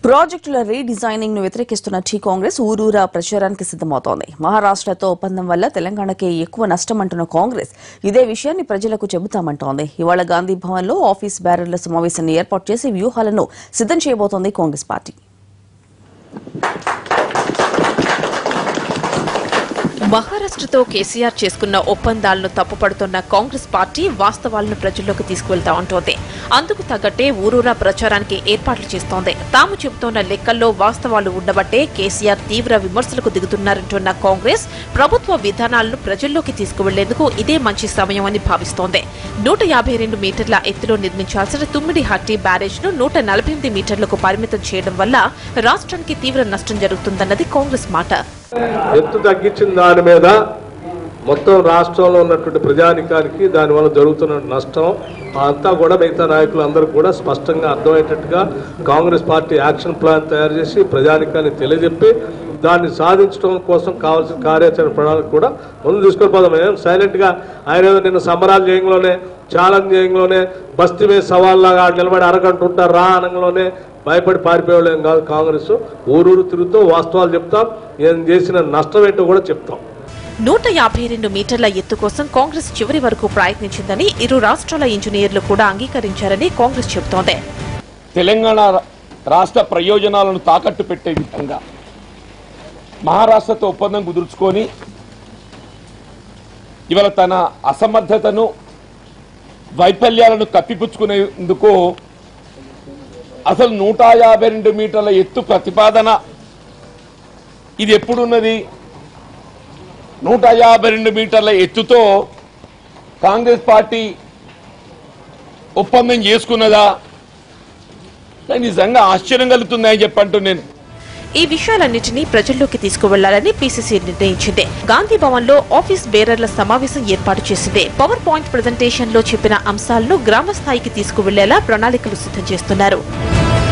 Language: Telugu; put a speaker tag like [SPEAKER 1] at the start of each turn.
[SPEAKER 1] ప్రాజెక్టుల రీడిజైనింగ్ ను వ్యతిరేకిస్తున్న టీ కాంగ్రెస్ ఊరూరా ప్రచారానికి సిద్దమవుతోంది మహారాష్ట్రతో ఒప్పందం వల్ల తెలంగాణకే ఎక్కువ నష్టమంటున్న కాంగ్రెస్ ఇదే విషయాన్ని ప్రజలకు చెబుతామంటోంది ఇవాళ గాంధీ భవన్ లో ఆఫీస్ బ్యారర్ల సమావేశాన్ని ఏర్పాటు చేసి వ్యూహాలను సిద్దం చేయబోతోంది కాంగ్రెస్ పార్టీ
[SPEAKER 2] మహారాష్ట్రతో కేసీఆర్ చేసుకున్న ఒప్పందాలను తప్పుపడుతున్న కాంగ్రెస్ పార్టీ వాస్తవాలను ప్రజల్లోకి తీసుకువెళ్తా ఉంటోంది అందుకు తగ్గట్టే ఊరూరా ప్రచారానికి ఏర్పాట్లు చేస్తోంది తాము చెబుతోన్న లెక్కల్లో వాస్తవాలు ఉండబట్టే కేసీఆర్ తీవ్ర విమర్శలకు దిగుతున్నారంటున్న కాంగ్రెస్ ప్రభుత్వ విధానాలను ప్రజల్లోకి తీసుకువెళ్లేందుకు ఇదే మంచి సమయం అని భావిస్తోంది నూట యాభై రెండు మీటర్ల ఎత్తులో నిర్మించాల్సిన తుమ్మిడి హట్టి బ్యారేజ్ ను నూట నలభై ఎనిమిది మీటర్లకు పరిమితం చేయడం వల్ల రాష్ట్రానికి తీవ్ర నష్టం జరుగుతుందన్నది కాంగ్రెస్ మాట
[SPEAKER 3] ఎత్తు తగ్గించిన దాని మీద మొత్తం రాష్ట్రంలో ఉన్నటువంటి ప్రజానికానికి దానివల్ల జరుగుతున్న నష్టం అంతా కూడా మిగతా నాయకులు అందరూ కూడా స్పష్టంగా అర్థమయ్యేటట్టుగా కాంగ్రెస్ పార్టీ యాక్షన్ ప్లాన్ తయారు చేసి ప్రజానికాన్ని తెలియజెప్పి దాన్ని సాధించడం కోసం కావాల్సిన కార్యాచరణ ప్రణాళిక కూడా ముందు తీసుకొని పోదాం ఏం సైలెంట్గా ఆయన ఏదో నిన్న సంబరాలు చేయంలోనే ఛాలెంజ్ చేయంలోనే బస్తీ మీద సవాల్లాగా ఆడ నిలబడి అరగంట ఉంటారు రా అనగానే భయపడి పారిపోయేవాళ్ళేం కాదు కాంగ్రెస్ ఊరూరు తిరుగుతూ వాస్తవాలు చెప్తాం ఏం చేసిన నష్టం ఏంటో కూడా చెప్తాం
[SPEAKER 2] నూట యాభై రెండు మీటర్ల ఎత్తు కోసం కాంగ్రెస్ చివరి వరకు ప్రయత్నించిందని ఇరు రాష్ట్రాల ఇంజనీర్లు కూడా అంగీకరించారని కాంగ్రెస్ చెబుతోంది
[SPEAKER 4] తెలంగాణ రాష్ట్ర ప్రయోజనాలను తాకట్టు పెట్టే విధంగా మహారాష్ట్రతో ఒప్పందం కుదుర్చుకొని ఇవాళ తన అసమర్థతను వైఫల్యాలను కప్పిపుచ్చుకునేందుకు అసలు నూట యాభై రెండు మీటర్ల ఎత్తు ప్రతిపాదన ఇది ఎప్పుడున్నది నూట యాభై రెండు మీటర్ల ఎత్తుతో కాంగ్రెస్ పార్టీ ఒప్పందం చేసుకున్నదా నాకు నిజంగా ఆశ్చర్యం కలుగుతుందని చెప్పంటూ నేను
[SPEAKER 2] ఈ విషయాలన్నింటినీ ప్రజల్లోకి తీసుకువెళ్లాలని పీసీసీ నిర్ణయించింది గాంధీ భవన్ లో ఆఫీస్ బేరర్ల సమావేశం ఏర్పాటు చేసింది పవర్ పాయింట్ ప్రజెంటేషన్ లో చెప్పిన అంశాలను గ్రామ స్థాయికి తీసుకువెళ్లేలా ప్రణాళికలు సిద్ధం చేస్తున్నారు